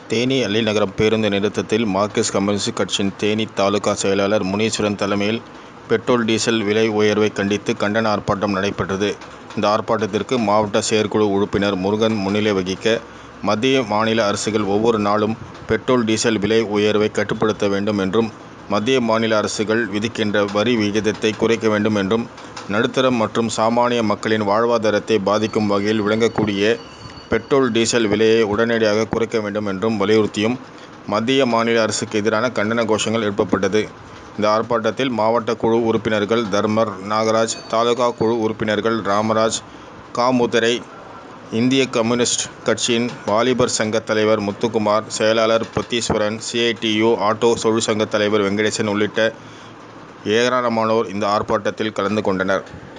தேனி அள்ளிநகரம் பேருந்து நிறுத்தத்தில் Marxist communist கட்சியின் தேனி தாலுகா செயலாளர் முனீஸ்வரன் தலைமையில் பெட்ரோல், டீசல் விலை உயர்வை கண்டித்து கண்டன ஆர்ப்பாட்டம் நடைபெற்றது. இந்த ஆர்ப்பாட்டத்திற்கு மாவட்ட செயற்குழு உறுப்பினர் முருகன் முன்னிலை வகிக்க, மத்திய, மாநில அரசுகள் ஒவ்வொரு நாளும் பெட்ரோல், டீசல் விலை உயர்வை கட்டுப்படுத்த வேண்டும் என்றும், மத்திய, மாநில அரசுகள் விதிக்கின்ற வரி விகிதத்தை குறைக்க வேண்டும் என்றும், நடுத்தர மற்றும் சாமானிய மக்களின் வாழ்வாதாரத்தை பாதிக்கும் வகையில் விளங்கக்கூடிய பெட்ரோல், டீசல் விலையை உடனடியாக குறைக்க வேண்டும் என்றும் வலியுறுத்தியும், மத்திய, மாநில அரசுக்கு எதிரான கண்டன கோஷங்கள் எழுப்பப்பட்டது. இந்த ஆர்ப்பாட்டத்தில் மாவட்ட குழு உறுப்பினர்கள் தர்மர், நாகராஜ், தாலுகா குழு உறுப்பினர்கள் ராமராஜ், காமுதுரை, இந்திய கம்யூனிஸ்ட் கட்சியின் வாலிபர் சங்க தலைவர் முத்துக்குமார், செயலாளர் Patheeswaran, C. I. T. U., auto தொழிற்சங்க தலைவர் வெங்கடேசன் உள்ளிட்ட ஏராளமானோர் இந்த ஆர்ப்பாட்டத்தில் கலந்து கொண்டனர்.